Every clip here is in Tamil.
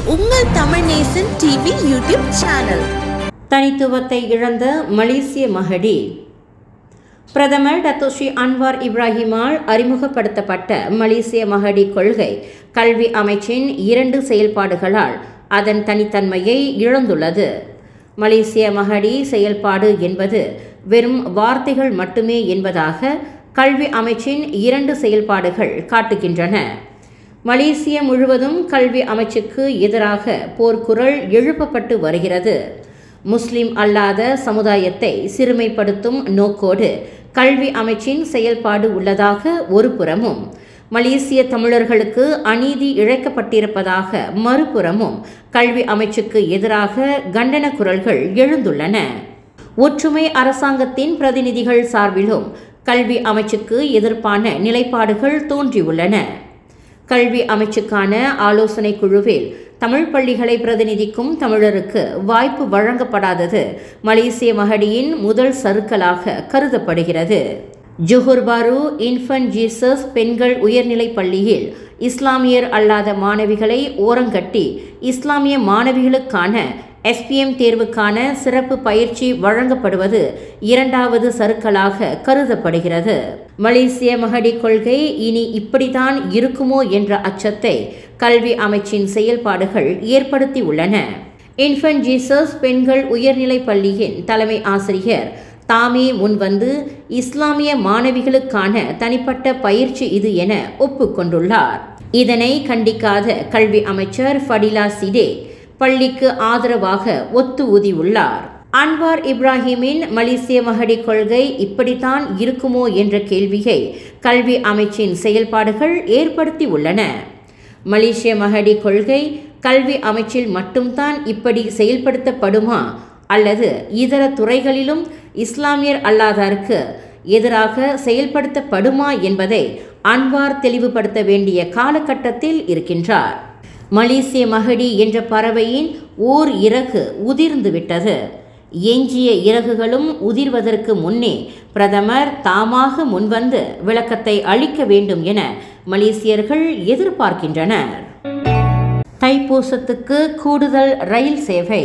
உங்கள் Tamil Nesan TV YouTube channel தனித்துவத்தை இழந்த மலேசிய மகடி பிரதமர் டத்தோஸ்ரீ அன்வார் இப்ராஹிமால் அறிமுகப்படுத்தப்பட்ட மலேசிய மகடி கொள்கை கல்வி அமைச்சின் இரண்டு செயல்பாடுகளால் அதன் தனித்தன்மையை இழந்துள்ளது மலேசிய மகடி செயல்பாடு என்பது வெறும் வார்த்தைகள் மட்டுமே என்பதாக கல்வி அமைச்சின் இரண்டு செயல்பாடுகள் காட்டுகின்றன மலேசிய முழுவதும் கல்வி அமைச்சுக்கு எதிராக போர்க்குரல் எழுப்பப்பட்டு வருகிறது முஸ்லிம் அல்லாத சமுதாயத்தை சிறுமைப்படுத்தும் நோக்கோடு கல்வி அமைச்சின் செயல்பாடு உள்ளதாக ஒரு புறமும் மலேசிய தமிழர்களுக்கு அநீதி இழைக்கப்பட்டிருப்பதாக மறுபுறமும் கல்வி அமைச்சுக்கு எதிராக கண்டன குரல்கள் எழுந்துள்ளன ஒற்றுமை அரசாங்கத்தின் பிரதிநிதிகள் சார்பிலும் கல்வி அமைச்சுக்கு எதிர்ப்பான நிலைப்பாடுகள் தோன்றியுள்ளன கல்வி அமைச்சுக்கான ஆலோசனை குழுவில் தமிழ் பள்ளிகளை பிரதிநிதிக்கும் தமிழருக்கு வாய்ப்பு வழங்கப்படாதது மலேசிய மகடியின் முதல் சறுக்கலாக கருதப்படுகிறது ஜுஹூர் பாரு இன்ஃபன்ட் ஜீசஸ் பெண்கள் உயர்நிலைப் பள்ளியில் இஸ்லாமியர் அல்லாத மாணவிகளை ஓரங்கட்டி இஸ்லாமிய மாணவிகளுக்கான எஸ்பிஎம் தேர்வுக்கான சிறப்பு பயிற்சி வழங்கப்படுவது இரண்டாவது சறுக்கலாக கருதப்படுகிறது மலேசிய மகடி கொள்கை இனி இப்படித்தான் இருக்குமோ என்ற அச்சத்தை கல்வி அமைச்சின் செயல்பாடுகள் ஏற்படுத்தியுள்ளன இன்ஃபன்ட் ஜீசஸ் பெண்கள் உயர்நிலைப் பள்ளியின் தலைமை ஆசிரியர் தாமே முன்வந்து இஸ்லாமிய மாணவிகளுக்கான தனிப்பட்ட பயிற்சி இது என ஒப்புக்கொண்டுள்ளார் இதனை கண்டிக்காத கல்வி அமைச்சர் ஃபடிலா சிடே பள்ளிக்கு ஆதரவாக ஒத்து ஊதியுள்ளார் அன்வார் இப்ராஹிமின் மலேசிய மகடி கொள்கை இப்படித்தான் இருக்குமோ என்ற கேள்வியை கல்வி அமைச்சின் செயல்பாடுகள் ஏற்படுத்தி உள்ளன மலேசிய மகடி கொள்கை கல்வி அமைச்சில் மட்டும்தான் இப்படி செயல்படுத்தப்படுமா அல்லது இதர துறைகளிலும் இஸ்லாமியர் அல்லாதாருக்கு எதிராக செயல்படுத்தப்படுமா என்பதை அன்வார் தெளிவுபடுத்த வேண்டிய காலகட்டத்தில் இருக்கின்றார் மலேசிய மகடி என்ற பறவையின் ஓர் இறகு உதிர்ந்து விட்டது எஞ்சிய இறகுகளும் உதிர்வதற்கு முன்னே பிரதமர் தாமாக முன்வந்து விளக்கத்தை அளிக்க வேண்டும் என மலேசியர்கள் எதிர்பார்க்கின்றனர் தைப்பூசத்துக்கு கூடுதல் ரயில் சேவை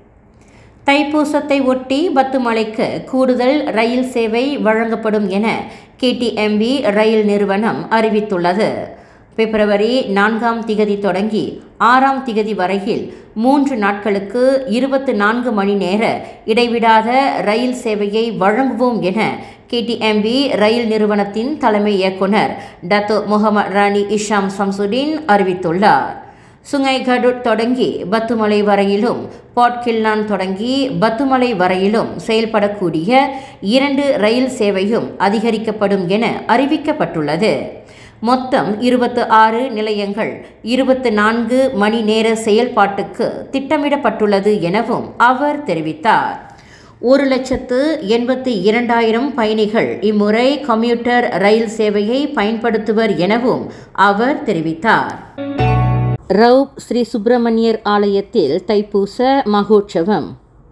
தைப்பூசத்தை ஒட்டி பத்துமலைக்கு கூடுதல் ரயில் சேவை வழங்கப்படும் என கேடிஎம்பி ரயில் நிறுவனம் அறிவித்துள்ளது பிப்ரவரி நான்காம் திகதி தொடங்கி ஆறாம் திகதி வரையில் மூன்று நாட்களுக்கு இருபத்து நான்கு மணி நேர இடைவிடாத ரயில் சேவையை வழங்குவோம் என கேடிஎம்பி ரயில் நிறுவனத்தின் தலைமை இயக்குனர் Dato Mohamed Rani Isham Samsudin அறிவித்துள்ளார் சுங்கை கடூட் தொடங்கி பத்துமலை வரையிலும் பாட்கில்லான் தொடங்கி பத்துமலை வரையிலும் செயல்படக்கூடிய இரண்டு ரயில் சேவையும் அதிகரிக்கப்படும் என அறிவிக்கப்பட்டுள்ளது மொத்தம் இருபத்து ஆறு நிலையங்கள் இருபத்து நான்கு மணி நேர செயல்பாட்டுக்கு திட்டமிடப்பட்டுள்ளது எனவும் அவர் தெரிவித்தார் ஒரு லட்சத்து எண்பத்தி இரண்டாயிரம் பயணிகள் இம்முறை கம்யூட்டர் ரயில் சேவையை பயன்படுத்துவர் எனவும் அவர் தெரிவித்தார் ரவுப் ஸ்ரீ சுப்பிரமணியர் ஆலயத்தில் தைப்பூச மகோற்சவம்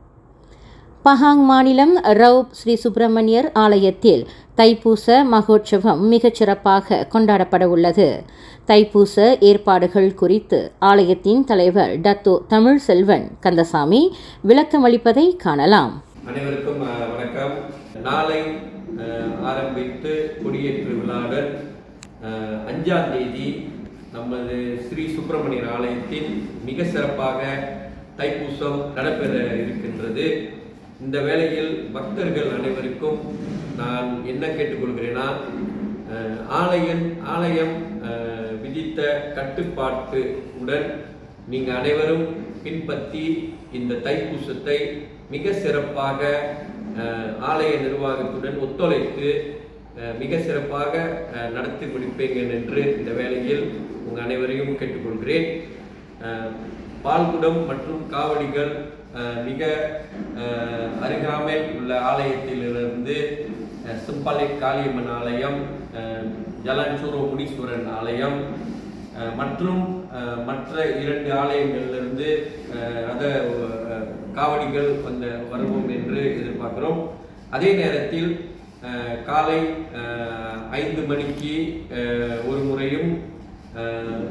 பஹாங் மாநிலம் ரவுப் ஸ்ரீ சுப்பிரமணியர் ஆலயத்தில் தைப்பூச மகோற்சவம் மிகச் சிறப்பாக கொண்டாடப்பட உள்ளது தைப்பூச ஏற்பாடுகள் குறித்து ஆலயத்தின் தலைவர் டத்தோ தமிழ் செல்வன் கந்தசாமி விளக்கமளிப்பதை காணலாம் அனைவருக்கும் அஹ், வணக்கம் நாளை அஹ், ஆரம்பித்து கொடியேற்று விழாவுடன் அஹ், அஞ்சாம் தேதி நமது ஸ்ரீ சுப்பிரமணியர் ஆலயத்தில் மிக சிறப்பாக தைப்பூசம் நடைபெற இருக்கின்றது இந்த வேளையில் பக்தர்கள் அனைவருக்கும் நான் என்ன கேட்டுக்கொள்கிறேன்னா அஹ், ஆலயம் ஆலயம் அஹ், விதித்த கட்டுப்பாட்டு உடன் நீங்கள் அனைவரும் பின்பற்றி இந்த தைப்பூசத்தை மிக சிறப்பாக அஹ், ஆலய நிர்வாகத்துடன் ஒத்துழைத்து அஹ், மிக சிறப்பாக அஹ், நடத்தி முடிப்பீங்க என்று இந்த வேளையில் உங்கள் அனைவரையும் கேட்டுக்கொள்கிறேன் அஹ், பால்குடம் மற்றும் காவடிகள் அஹ், மிக அஹ், அருகாமையில் உள்ள ஆலயத்திலிருந்து அஹ், சிம்பாலை காளியம்மன் ஆலயம் அஹ், ஜலன்சூரோ முனீஸ்வரன் ஆலயம் அஹ், மற்றும் அஹ், மற்ற இரண்டு ஆலயங்களிலிருந்து அஹ், ரத அஹ், காவடிகள் வந்த வருவோம் என்று எதிர்பார்க்கிறோம் அதே நேரத்தில் அஹ், காலை அஹ், ஐந்து மணிக்கு அஹ், ஒரு முறையும் அஹ்,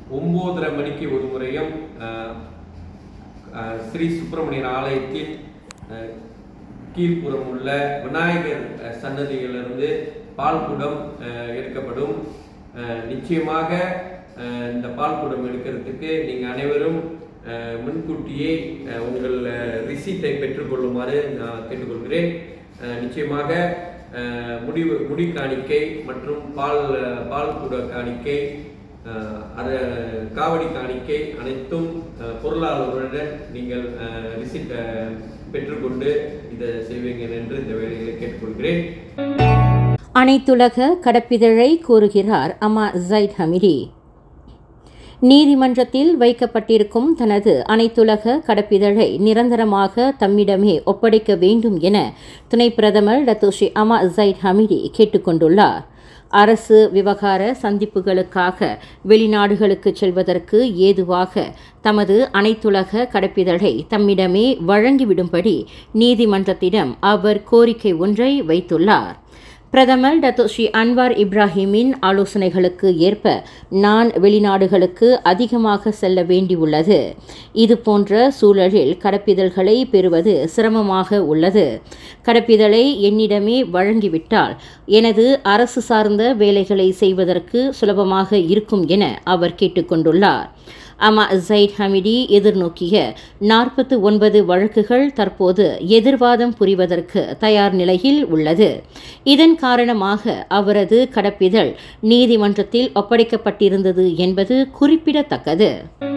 ஒம்போதரை மணிக்கு ஒரு முறையும் அஹ், அஹ், ஸ்ரீ சுப்பிரமணியர் ஆலயத்தில் அஹ், கீழ்ப்புறம் உள்ள விநாயகர் அஹ், சன்னதியிலிருந்து பால் குடம் அஹ், எடுக்கப்படும் அஹ், நிச்சயமாக அஹ், இந்த பால் குடம் எடுக்கிறதுக்கு நீங்கள் அனைவரும் அஹ், முன்கூட்டியே அஹ், உங்கள் ரிசீட்டை பெற்றுக்கொள்ளுமாறு நான் கேட்டுக்கொள்கிறேன் அஹ், நிச்சயமாக அஹ், முடிவு முடி காணிக்கை மற்றும் பால் அஹ், பால் குட காணிக்கை அஹ், அது காவடி காணிக்கை அனைத்தும் அஹ், பொருளாளருடன் நீங்கள் ரிசிட் பெற்றுக்கொண்டு இதை செய்வீங்க என்று இந்த வேலையில் கேட்டுக்கொள்கிறேன் அனைத்துலக கடப்பிதழை கூறுகிறார் அம்மா ஜைட் ஹமிடி நீதிமன்றத்தில் வைக்கப்பட்டிருக்கும் தனது அனைத்துலக கடப்பிதழை நிரந்தரமாக தம்மிடமே ஒப்படைக்க வேண்டும் என துணை பிரதமர் டத்தோஷி அமா ஜைட் ஹமிடி கேட்டுக்கொண்டுள்ளார் அரசு விவகார சந்திப்புகளுக்காக வெளிநாடுகளுக்கு செல்வதற்கு ஏதுவாக தமது அனைத்துலக கடப்பிதழை தம்மிடமே வழங்கிவிடும்படி நீதிமன்றத்திடம் அவர் கோரிக்கை ஒன்றை வைத்துள்ளார் பிரதமர் டத்தோஷி அன்வார் இப்ராஹிமின் ஆலோசனைகளுக்கு ஏற்ப நான் வெளிநாடுகளுக்கு அதிகமாக செல்ல வேண்டியுள்ளது இது போன்ற சூழலில் கடப்பிதழ்களை பெறுவது சிரமமாக உள்ளது கடப்பிதழை என்னிடமே வழங்கிவிட்டால் எனது அரசு சார்ந்த வேலைகளை செய்வதற்கு சுலபமாக இருக்கும் என அவர் கேட்டுக்கொண்டுள்ளார் அமா ஜைட் ஹமிடி எதிர்நோக்கிய நாற்பத்து ஒன்பது வழக்குகள் தற்போது எதிர்வாதம் புரிவதற்கு தயார் நிலையில் உள்ளது இதன் காரணமாக அவரது கடப்பிதழ் நீதிமன்றத்தில் ஒப்படைக்கப்பட்டிருந்தது என்பது குறிப்பிடத்தக்கது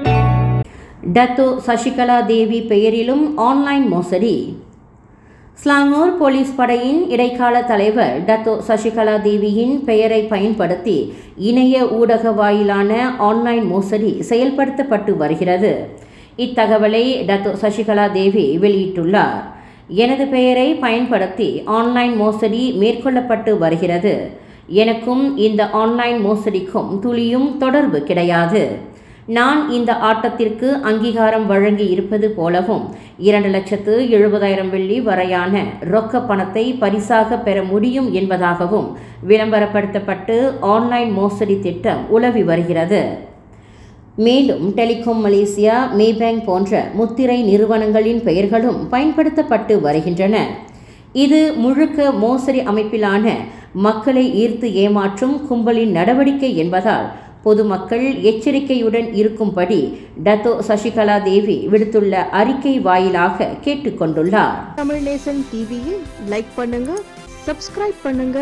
டத்தோ சசிகலா தேவி பெயரிலும் ஆன்லைன் மோசடி ஸ்லாங்கூர் போலீஸ் படையின் இடைக்கால தலைவர் டத்தோ சசிகலா தேவியின் பெயரை பயன்படுத்தி இணைய ஊடக வாயிலான ஆன்லைன் மோசடி செயல்படுத்தப்பட்டு வருகிறது இத்தகவலை டத்தோ சசிகலா தேவி வெளியிட்டுள்ளார் எனது பெயரை பயன்படுத்தி ஆன்லைன் மோசடி மேற்கொள்ளப்பட்டு வருகிறது எனக்கும் இந்த ஆன்லைன் மோசடிக்கும் துளியும் தொடர்பு கிடையாது நான் இந்த ஆட்டத்திற்கு அங்கீகாரம் வழங்கி இருப்பது போலவும் இரண்டு லட்சத்து எழுபதாயிரம் வெள்ளி வரையான ரொக்க பணத்தை பரிசாக பெற முடியும் என்பதாகவும் விளம்பரப்படுத்தப்பட்டு ஆன்லைன் மோசடி திட்டம் உலவி வருகிறது மேலும் டெலிகாம் மலேசியா மேபேங்க் போன்ற முத்திரை நிறுவனங்களின் பெயர்களும் பயன்படுத்தப்பட்டு வருகின்றன இது முழுக்க மோசடி அமைப்பிலான மக்களை ஈர்த்து ஏமாற்றும் கும்பலின் நடவடிக்கை என்பதால் பொதுமக்கள் எச்சரிக்கையுடன் இருக்கும்படி டத்தோ சசிகலா தேவி விடுத்துள்ள அறிக்கை வாயிலாக கேட்டுக்கொண்டுள்ளார் தமிழ் நேசன் டிவியில் லைக் பண்ணுங்க சப்ஸ்கிரைப் பண்ணுங்க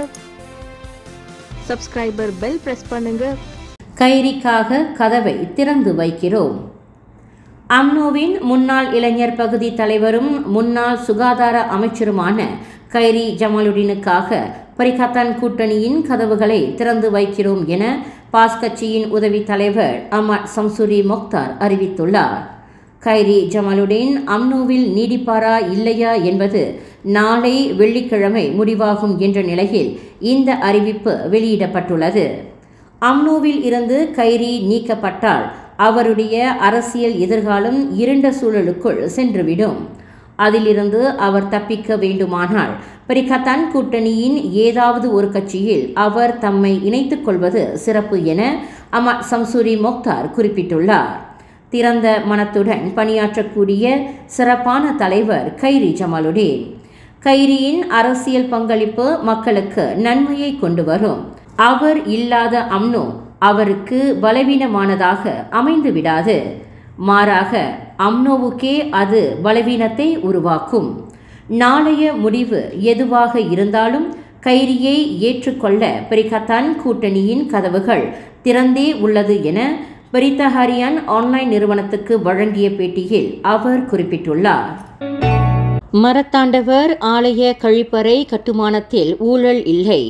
சப்ஸ்கிரைபர் பெல் பிரஸ் பண்ணுங்க கைரிக்காக கதவை திறந்து வைக்கிறோம் அம்னோவின் முன்னாள் இளைஞர் பகுதி தலைவரும் முன்னாள் சுகாதார அமைச்சருமான கைரி ஜமாலுடீனுக்காக பரிகத்தான் கூட்டணியின் கதவுகளை திறந்து வைக்கிறோம் என பாஸ் கட்சியின் உதவி தலைவர் அமர் சம்சுரி மொக்தார் அறிவித்துள்ளார் கைரி ஜமாலுடீன் அம்னோவில் நீடிப்பாரா இல்லையா என்பது நாளை வெள்ளிக்கிழமை முடிவாகும் என்ற நிலையில் இந்த அறிவிப்பு வெளியிடப்பட்டுள்ளது அம்னோவில் இருந்து கைரி நீக்கப்பட்டால் அவருடைய அரசியல் எதிர்காலம் இருண்ட சூழலுக்குள் சென்றுவிடும் அதிலிருந்து அவர் தப்பிக்க வேண்டுமானால் பரிகத்தான் கூட்டணியின் ஏதாவது ஒரு கட்சியில் அவர் தம்மை இணைத்துக் கொள்வது சிறப்பு என அமர் சம்சூரி மொக்தார் குறிப்பிட்டுள்ளார் திறந்த மனத்துடன் பணியாற்றக்கூடிய சிறப்பான தலைவர் கைரி ஜமாலுடீன் கைரியின் அரசியல் பங்களிப்பு மக்களுக்கு நன்மையை கொண்டு வரும் அவர் இல்லாத அம்னோ அவருக்கு பலவீனமானதாக அமைந்து விடாது மாறாக அம்னோவுக்கே அது பலவீனத்தை உருவாக்கும் நாளைய முடிவு எதுவாக இருந்தாலும் கைரியை ஏற்றுக்கொள்ள பிரிகத்தான் கூட்டணியின் கதவுகள் திறந்தே உள்ளது என பிரித்தஹாரியான் ஆன்லைன் நிறுவனத்துக்கு வழங்கிய பேட்டியில் அவர் குறிப்பிட்டுள்ளார் மரத்தாண்டவர் ஆலய கழிப்பறை கட்டுமானத்தில் ஊழல் இல்லை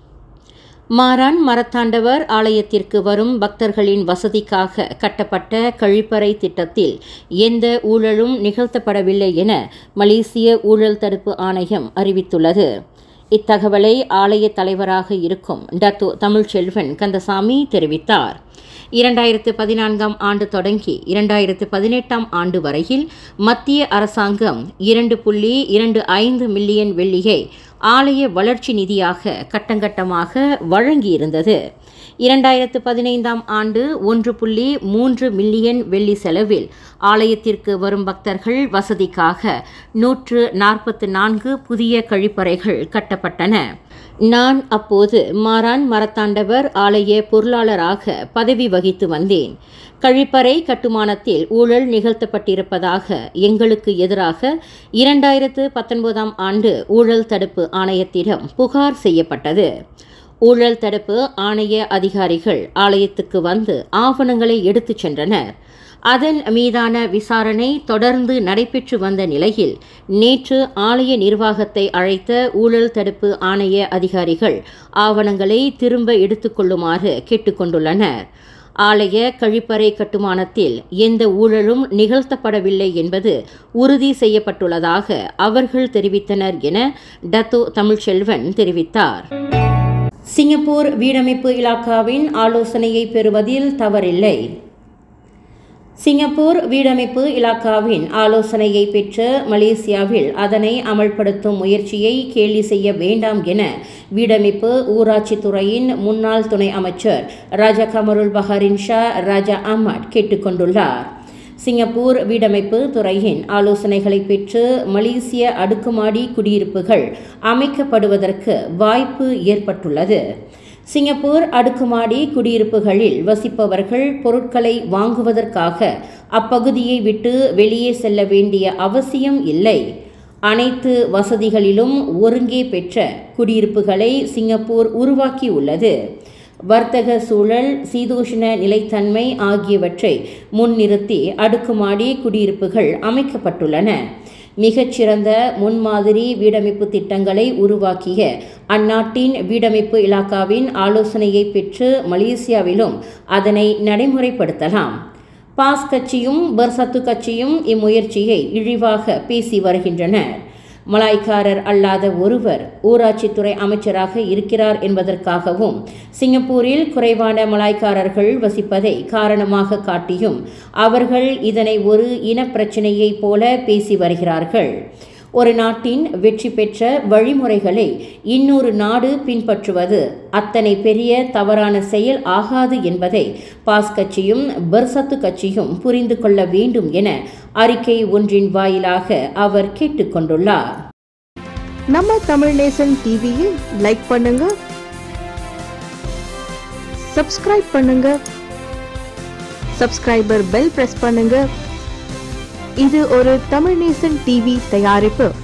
மாறான் மரத்தாண்டவர் ஆலயத்திற்கு வரும் பக்தர்களின் வசதிக்காக கட்டப்பட்ட கழிப்பறை திட்டத்தில் எந்த ஊழலும் நிகழ்த்தப்படவில்லை என மலேசிய ஊழல் தடுப்பு ஆணையம் அறிவித்துள்ளது இத்தகவலை ஆலய தலைவராக இருக்கும் டத்தோ தமிழ்ச்செல்வன் கந்தசாமி தெரிவித்தார் இரண்டாயிரத்து பதினான்காம் ஆண்டு தொடங்கி இரண்டாயிரத்து பதினெட்டாம் ஆண்டு வரையில் மத்திய அரசாங்கம் இரண்டு புள்ளி இரண்டு ஐந்து மில்லியன் வெள்ளியை ஆலய வளர்ச்சி நிதியாக கட்டங்கட்டமாக வழங்கியிருந்தது இரண்டாயிரத்து பதினைந்தாம் ஆண்டு ஒன்று புள்ளி மூன்று மில்லியன் வெள்ளி செலவில் ஆலயத்திற்கு வரும் பக்தர்கள் வசதிக்காக நூற்று நாற்பத்து நான்கு புதிய கழிப்பறைகள் கட்டப்பட்டன நான் அப்போது மாரான் மரத்தாண்டவர் ஆலய பொருளாளராக பதவி வகித்து வந்தேன் கழிப்பறை கட்டுமானத்தில் ஊழல் நிகழ்த்தப்பட்டிருப்பதாக எங்களுக்கு எதிராக இரண்டாயிரத்து பத்தொன்பதாம் ஆண்டு ஊழல் தடுப்பு ஆணையத்திடம் புகார் செய்யப்பட்டது ஊழல் தடுப்பு ஆணைய அதிகாரிகள் ஆலயத்துக்கு வந்து ஆவணங்களை எடுத்துச் சென்றனர் அதன் மீதான விசாரணை தொடர்ந்து நடைபெற்று வந்த நிலையில் நேற்று ஆலய நிர்வாகத்தை அழைத்த ஊழல் தடுப்பு ஆணைய அதிகாரிகள் ஆவணங்களை திரும்ப எடுத்துக்கொள்ளுமாறு கேட்டுக்கொண்டுள்ளனர் ஆலய கழிப்பறை கட்டுமானத்தில் எந்த ஊழலும் நிகழ்த்தப்படவில்லை என்பது உறுதி செய்யப்பட்டுள்ளதாக அவர்கள் தெரிவித்தனர் என டத்தோ தமிழ்ச்செல்வன் தெரிவித்தார் சிங்கப்பூர் வீடமைப்பு இலாக்காவின் ஆலோசனையை பெறுவதில் தவறில்லை சிங்கப்பூர் வீடமைப்பு இலாக்காவின் ஆலோசனையை பெற்று மலேசியாவில் அதனை அமல்படுத்தும் முயற்சியை கேலி செய்ய வேண்டாம் என வீடமைப்பு ஊராட்சித்துறையின் முன்னாள் துணை அமைச்சர் ராஜா கமருல் பஹரின் ஷா ராஜா அஹ்மத் கேட்டுக்கொண்டுள்ளார் சிங்கப்பூர் வீடமைப்பு துறையின் ஆலோசனைகளை பெற்று மலேசிய அடுக்குமாடி குடியிருப்புகள் அமைக்கப்படுவதற்கு வாய்ப்பு ஏற்பட்டுள்ளது சிங்கப்பூர் அடுக்குமாடி குடியிருப்புகளில் வசிப்பவர்கள் பொருட்களை வாங்குவதற்காக அப்பகுதியை விட்டு வெளியே செல்ல வேண்டிய அவசியம் இல்லை அனைத்து வசதிகளிலும் ஒருங்கே பெற்ற குடியிருப்புகளை சிங்கப்பூர் உருவாக்கியுள்ளது வர்த்தக சூழல் சீதோஷ்ண நிலைத்தன்மை ஆகியவற்றை முன்னிறுத்தி அடுக்குமாடி குடியிருப்புகள் அமைக்கப்பட்டுள்ளன மிகச்சிறந்த முன்மாதிரி வீடமைப்பு திட்டங்களை உருவாக்கிய அந்நாட்டின் வீடமைப்பு இலாக்காவின் ஆலோசனையை பெற்று மலேசியாவிலும் அதனை நடைமுறைப்படுத்தலாம் பாஸ் கட்சியும் பர்சத்து கட்சியும் இம்முயற்சியை இழிவாக பேசி வருகின்றனர் மலாய்க்காரர் அல்லாத ஒருவர் ஊராட்சித்துறை அமைச்சராக இருக்கிறார் என்பதற்காகவும் சிங்கப்பூரில் குறைவான மலாய்க்காரர்கள் வசிப்பதை காரணமாக காட்டியும் அவர்கள் இதனை ஒரு இனப்பிரச்சினையைப் போல பேசி வருகிறார்கள் ஒரு நாட்டின் வெற்றி பெற்ற வழிமுறைகளை இன்னொரு நாடு பின்பற்றுவது அத்தனை பெரிய தவறான செயல் ஆகாது என்பதை பாஸ் கட்சியும் பர்சத்து கட்சியும் புரிந்து கொள்ள வேண்டும் என அறிக்கை ஒன்றின் வாயிலாக அவர் கேட்டுக்கொண்டுள்ளார் நம்ம தமிழ் நேசன் டிவியை லைக் பண்ணுங்க சப்ஸ்கிரைப் பண்ணுங்க சப்ஸ்கிரைபர் பெல் பிரஸ் பண்ணுங்க இது ஒரு தமிழ் நேசன் டிவி தயாரிப்பு